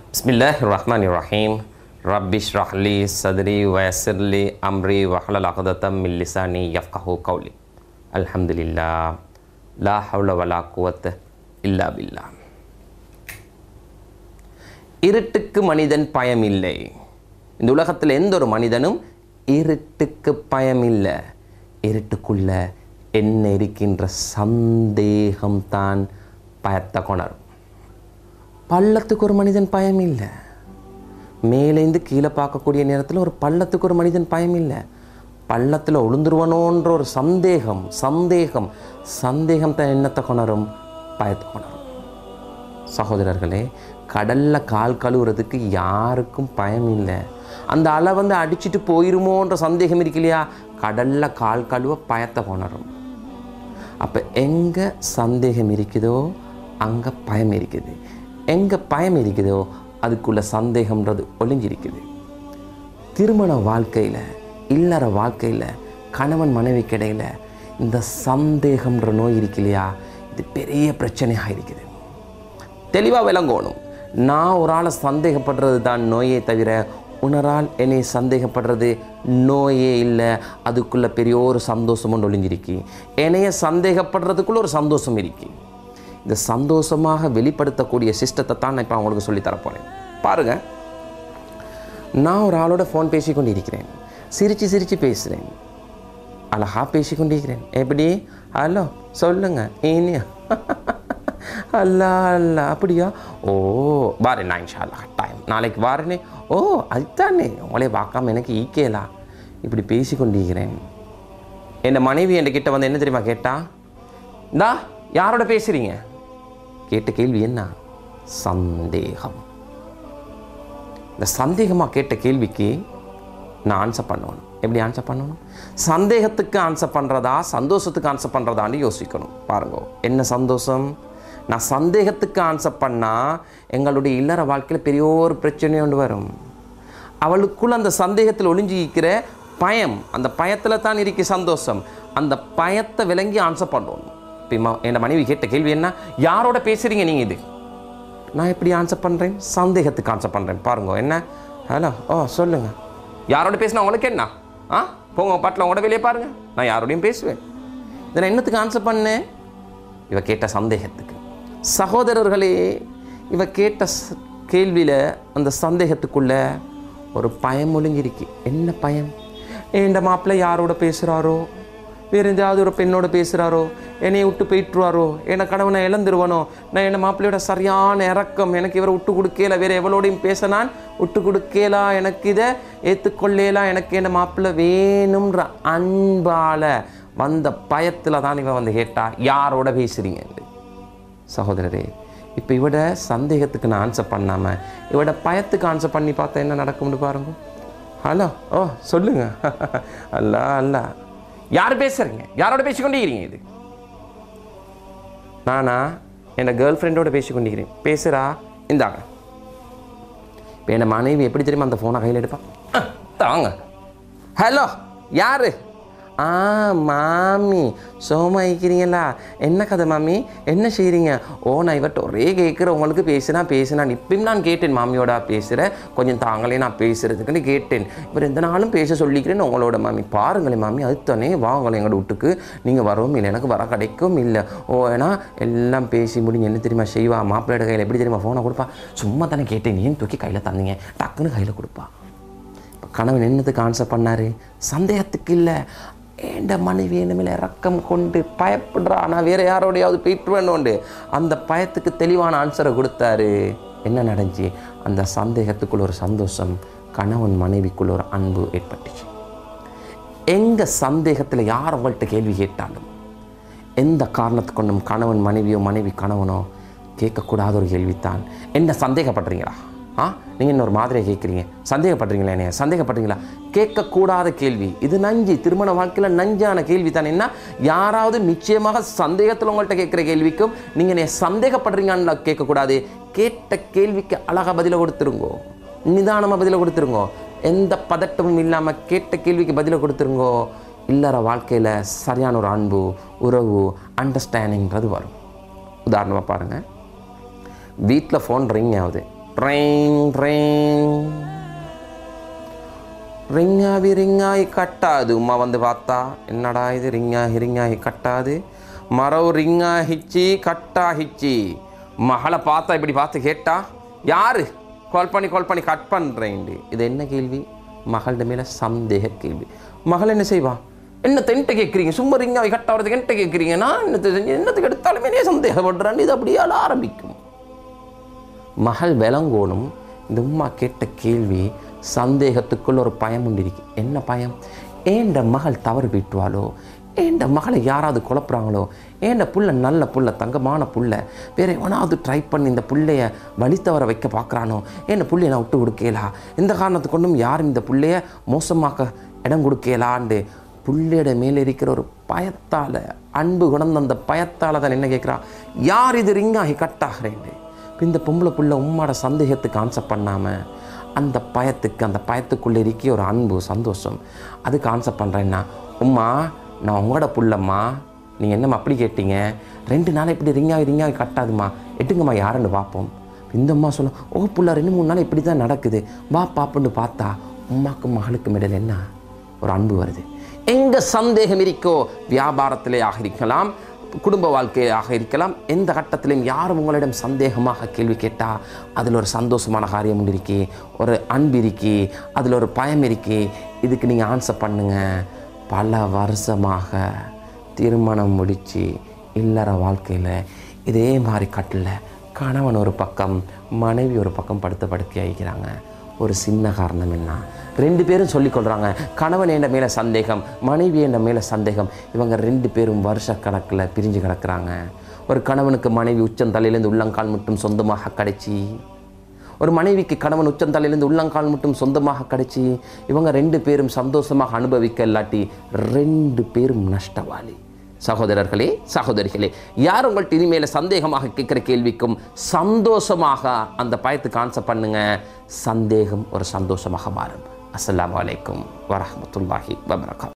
பிஸ்மில்லாஹ் ரஹ்மான் ரஹீம் ரப்பிஷ் ரஹ்லி சத்ரி வயசிர்லி அம்ரி வஹலல் அகதத்தம் மில்லிசானி யஃப்கஹு கௌலி அல்ஹம்துலில்லா லா ஹவுல வலா குவத்த இல்லா பில்லா இருட்டுக்கு மனிதன் பயமில்லை இந்த உலகத்தில் எந்த ஒரு மனிதனும் இருட்டுக்கு பயமில்லை இருட்டுக்குள்ள என்ன இருக்கின்ற சந்தேகம்தான் பயத்தை கொணரும் பள்ளத்துக்கு ஒரு மனிதன் பயம் இல்லை மேலேந்து கீழே பார்க்கக்கூடிய நேரத்தில் ஒரு பள்ளத்துக்கு ஒரு மனிதன் பயம் இல்லை பள்ளத்தில் உளுந்துருவனோன்ற ஒரு சந்தேகம் சந்தேகம் சந்தேகம் தான் என்னத்தை கொணரும் பயத்தை கொணரும் சகோதரர்களே கடலில் கால் கழுவுறதுக்கு யாருக்கும் பயம் இல்லை அந்த அலை வந்து அடிச்சிட்டு போயிருமோன்ற சந்தேகம் இருக்கு இல்லையா கடலில் கால் கழுவ பயத்தை கொணரும் அப்போ எங்கே சந்தேகம் இருக்குதோ அங்கே பயம் இருக்குது எங்கே பயம் இருக்குதோ அதுக்குள்ள சந்தேகம்ன்றது ஒளிஞ்சிருக்குது திருமண வாழ்க்கையில் இல்லற வாழ்க்கையில் கணவன் மனைவி கிடையில இந்த சந்தேகம்ன்ற நோய் இருக்கு இல்லையா இது பெரிய பிரச்சனையாக இருக்குது தெளிவாக விளங்கணும் நான் ஒரு ஆளை சந்தேகப்படுறது தான் நோயே தவிர உணரால் என்னை சந்தேகப்படுறது நோயே இல்லை அதுக்குள்ளே பெரிய ஒரு சந்தோஷம் ஒன்று ஒளிஞ்சிருக்கு என்னைய சந்தேகப்படுறதுக்குள்ள ஒரு சந்தோஷம் இருக்கு இந்த சந்தோஷமாக வெளிப்படுத்தக்கூடிய சிஸ்டத்தை தான் நான் இப்போ அவங்களுக்கு சொல்லித் தரப்போகிறேன் பாருங்கள் நான் ஒரு ஆளோட ஃபோன் பேசி கொண்டு இருக்கிறேன் சிரித்து சிரித்து பேசுகிறேன் அழகா பேசி கொண்டிருக்கிறேன் எப்படி ஹலோ சொல்லுங்க இனியா அல்லா அல்லா அப்படியா ஓ வாரேன் நான் இன்ஷா அல்லா டைம் நாளைக்கு வாரேனே ஓ அதுதானே உங்களே பார்க்காம எனக்கு ஈக்கேலா இப்படி பேசி கொண்டிருக்கிறேன் என் மனைவி என்கிட்ட வந்து என்ன தெரியுமா கேட்டா இந்தா யாரோட பேசுகிறீங்க கேட்ட கேள்வி என்ன சந்தேகம் இந்த சந்தேகமாக கேட்ட கேள்விக்கு நான் ஆன்சர் பண்ணணும் எப்படி ஆன்சர் பண்ணணும் சந்தேகத்துக்கு ஆன்சர் பண்ணுறதா சந்தோஷத்துக்கு ஆன்சர் பண்ணுறதான்னு யோசிக்கணும் பாருங்க என்ன சந்தோஷம் நான் சந்தேகத்துக்கு ஆன்சர் பண்ணால் எங்களுடைய இல்லற வாழ்க்கையில் பெரிய ஒரு பிரச்சனை ஒன்று வரும் அவளுக்குள்ள அந்த சந்தேகத்தில் ஒளிஞ்சிக்கிற பயம் அந்த பயத்தில் தான் இருக்கு சந்தோஷம் அந்த பயத்தை விளங்கி ஆன்சர் பண்ணணும் இப்போ என் மனைவி கேட்ட கேள்வி என்ன யாரோட பேசுகிறீங்க நீங்கள் இது நான் எப்படி ஆன்சர் பண்ணுறேன் சந்தேகத்துக்கு ஆன்சர் பண்ணுறேன் பாருங்க என்ன ஹலோ ஓ சொல்லுங்கள் யாரோட பேசினா உங்களுக்கு என்ன ஆ போங்க பாட்டில் உங்களோட வெளியே பாருங்கள் நான் யாரோடையும் பேசுவேன் இதை நான் என்னத்துக்கு ஆன்சர் பண்ணேன் இவ கேட்ட சந்தேகத்துக்கு சகோதரர்களே இவ கேட்ட ச- கேள்வியில் அந்த சந்தேகத்துக்குள்ள ஒரு பயம் ஒளிஞ்சிருக்கு என்ன பயம் என் மாப்பிள்ளை யாரோட பேசுகிறாரோ வேற எந்தாவது ஒரு பெண்ணோட பேசுகிறாரோ என்னை விட்டு போயிட்டுருவாரோ என்னை கணவனை இழந்துருவனோ நான் என் மாப்பிள்ளையோட சரியான இறக்கம் எனக்கு இவரை விட்டு கொடுக்கல வேற எவளோடையும் பேச நான் விட்டு கொடுக்கலா எனக்கு இதை ஏற்றுக்கொள்ளலாம் எனக்கு என்ன மாப்பிள்ளை வேணும்ன்ற அன்பால வந்த பயத்தில் தான் இவன் வந்து கேட்டா யாரோட பேசுறீங்க சகோதரரே இப்போ இவட சந்தேகத்துக்கு நான் ஆன்சர் பண்ணாமல் இவட பயத்துக்கு ஆன்சர் பண்ணி பார்த்தா என்ன நடக்கும்னு பாருங்க ஹலோ ஓ சொல்லுங்க அல்லா அல்லா யார் பேசுறீங்க யாரோட பேசிக்கொண்டிருக்கிறீங்க இது நானா என் கேர்ள் ஃப்ரெண்டோட பேசிக்கொண்டிருக்கிறேன் பேசுகிறா இந்தாங்க இப்போ என் மனைவி எப்படி தெரியுமா அந்த ஃபோனை கையில் எடுப்பா அஹ், தாங்க ஹலோ யாரு ஆ மாமி சோமா இருக்கிறீங்களா என்ன கதை மாமி என்ன செய்கிறீங்க ஓ நான் இவர்கிட்ட ஒரே கேட்குற உங்களுக்கு பேசுனா பேசுனா இப்பயும் நான் கேட்டேன் மாமியோட பேசுகிறேன் கொஞ்சம் தாங்களே நான் பேசுகிறதுக்குன்னு கேட்டேன் இவர் எந்த நாளும் பேச சொல்லிக்கிறேன்னு உங்களோட மாமி பாருங்களேன் மாமி அதுதானே வாங்களேன் எங்களோட வீட்டுக்கு நீங்கள் வரவும் இல்லை எனக்கு வர கிடைக்கும் இல்லை ஓ ஏன்னா எல்லாம் பேசி முடிஞ்சு என்ன தெரியுமா செய்வா மாப்பிள்ளையோட கையில் எப்படி தெரியுமா ஃபோனை கொடுப்பா சும்மா தானே கேட்டேன் ஏன் தூக்கி கையில் தந்தீங்க டக்குன்னு கையில் கொடுப்பா இப்ப கணவன் என்னத்துக்கு ஆன்சர் பண்ணாரு சந்தேகத்துக்கு இல்லை ஏண்ட மனைவி என்ன மேலே இறக்கம் கொண்டு பயப்படுறா நான் வேற யாரோடையாவது போயிட்டு வேணும்ண்டு அந்த பயத்துக்கு தெளிவான ஆன்சரை கொடுத்தாரு என்ன நடந்துச்சு அந்த சந்தேகத்துக்குள்ள ஒரு சந்தோஷம் கணவன் மனைவிக்குள்ள ஒரு அன்பு ஏற்பட்டுச்சு எங்க சந்தேகத்தில் யார் உங்கள்கிட்ட கேள்வி கேட்டாலும் எந்த காரணத்தை கொண்டும் கணவன் மனைவியோ மனைவி கணவனோ கேட்கக்கூடாத ஒரு கேள்வித்தான் என்ன சந்தேகப்படுறீங்களா ஆ நீங்கள் இன்னொரு மாதிரியை கேட்குறீங்க சந்தேகப்படுறீங்களா என்னைய சந்தேகப்படுறீங்களா கேட்கக்கூடாத கேள்வி இது நஞ்சு திருமண வாழ்க்கையில் நஞ்சான கேள்வி தானே என்ன யாராவது நிச்சயமாக சந்தேகத்தில் உங்கள்கிட்ட கேட்குற கேள்விக்கும் நீங்கள் என்னைய சந்தேகப்படுறீங்கன்னு கேட்கக்கூடாது கேட்ட கேள்விக்கு அழகாக பதிலை கொடுத்துருங்கோ நிதானமாக பதிலை கொடுத்துருங்கோ எந்த பதட்டமும் இல்லாமல் கேட்ட கேள்விக்கு பதிலை கொடுத்துருங்கோ இல்லற வாழ்க்கையில் சரியான ஒரு அன்பு உறவு அண்டர்ஸ்டாண்டிங்கிறது வரும் உதாரணமாக பாருங்கள் வீட்டில் ஃபோன் ரிங் ஆகுது ட்ரெயின் ட்ரெயின் ரிங்காவி ரிங்காயி கட்டாது உமா வந்து பார்த்தா என்னடா இது ரிங்காகி ரிங்காகி கட்டாது மரவு ரிங்காகிச்சி கட்டாகிச்சி மகளை பார்த்தா இப்படி பார்த்து கேட்டா யாரு கால் பண்ணி கால் பண்ணி கட் பண்ணுறேன் இது என்ன கேள்வி மகள்கிட்ட மேலே சந்தேக கேள்வி மகள் என்ன செய்வா என்ன தென்ட்ட கேட்குறீங்க சும்மா ரிங்காவை கட்டாகிறதுக்கு என்ன கேட்குறீங்க நான் என்னத்தை செஞ்சு என்னத்துக்கு எடுத்தாலுமே நீ சந்தேகப்படுறேன் இது அப்படியே அழ ஆரம்பிக்கும் மகள் விளங்கோணும் இந்த உம்மா கேட்ட கேள்வி சந்தேகத்துக்குள்ள ஒரு பயம் உண்டு இருக்கு என்ன பயம் ஏண்ட மகள் தவறு விட்டுவாளோ ஏண்ட மகளை யாராவது குழப்புறாங்களோ ஏண்ட புள்ள நல்ல புள்ள தங்கமான புள்ள வேற எவனாவது ட்ரை பண்ணி இந்த புள்ளைய வழி தவற வைக்க பார்க்குறானோ ஏண்ட புள்ளைய நான் விட்டு கொடுக்கலா இந்த காரணத்து கொண்டும் யாரும் இந்த புள்ளைய மோசமாக்க இடம் கொடுக்கலாண்டு புள்ளையோட மேலே இருக்கிற ஒரு பயத்தால் அன்பு குணந்த அந்த பயத்தால் தான் என்ன கேட்குறா யார் இது ரிங்காகி கட்டாகிறேன்னு இந்த பொம்பளை புள்ள உம்மாட சந்தேகத்துக்கு ஆன்சர் பண்ணாமல் அந்த பயத்துக்கு அந்த பயத்துக்குள்ளே இருக்க ஒரு அன்பு சந்தோஷம் அதுக்கு ஆன்சர் பண்ணுறேன்னா உம்மா நான் உங்களோட புள்ளம்மா நீங்கள் என்னம்மா அப்படி கேட்டீங்க ரெண்டு நாள் இப்படி ரிங்காகி ரிங்காகி கட்டாதுமா எட்டுங்கம்மா யாருன்னு பார்ப்போம் இந்த அம்மா சொல்லும் ஓ புள்ள ரெண்டு மூணு நாள் இப்படி தான் நடக்குது வா பாப்புன்னு பார்த்தா உம்மாக்கும் மகளுக்கும் இடையில என்ன ஒரு அன்பு வருது எங்க சந்தேகம் இருக்கோ வியாபாரத்திலே ஆக இருக்கலாம் குடும்ப வாழ்க்கையாக இருக்கலாம் எந்த கட்டத்திலையும் யாரும் உங்களிடம் சந்தேகமாக கேள்வி கேட்டால் அதில் ஒரு சந்தோஷமான காரியம் உண்டு இருக்கே ஒரு அன்பு இருக்கே அதில் ஒரு பயம் இருக்கே இதுக்கு நீங்கள் ஆன்சர் பண்ணுங்க பல வருஷமாக திருமணம் முடித்து இல்லற வாழ்க்கையில் இதே மாதிரி கட்டில் கணவன் ஒரு பக்கம் மனைவி ஒரு பக்கம் படுத்த படுக்கை ஆகிக்கிறாங்க ஒரு சின்ன காரணம் என்ன ரெண்டு பேரும் சொல்லிக்கொள்கிறாங்க கணவன் என்ற மேலே சந்தேகம் மனைவி என்ற மேலே சந்தேகம் இவங்க ரெண்டு பேரும் வருஷக்கணக்கில் பிரிஞ்சு கிடக்குறாங்க ஒரு கணவனுக்கு மனைவி உச்சந்தலையிலேருந்து உள்ளங்கால் மட்டும் சொந்தமாக கிடைச்சி ஒரு மனைவிக்கு கணவன் உச்சந்தலையிலேருந்து உள்ளங்கால் மட்டும் சொந்தமாக கிடைச்சி இவங்க ரெண்டு பேரும் சந்தோஷமாக அனுபவிக்க இல்லாட்டி ரெண்டு பேரும் நஷ்டவாளி சகோதரர்களே சகோதரிகளே யார் உங்கள்கிட்ட இனிமேல் சந்தேகமாக கேட்குற கேள்விக்கும் சந்தோஷமாக அந்த பயத்துக்கு ஆன்சர் பண்ணுங்க சந்தேகம் ஒரு சந்தோஷமாக மாறும் அஸ்ஸலாமு அலைக்கும் வரஹ்மத்துல்லாஹி வபரகாத்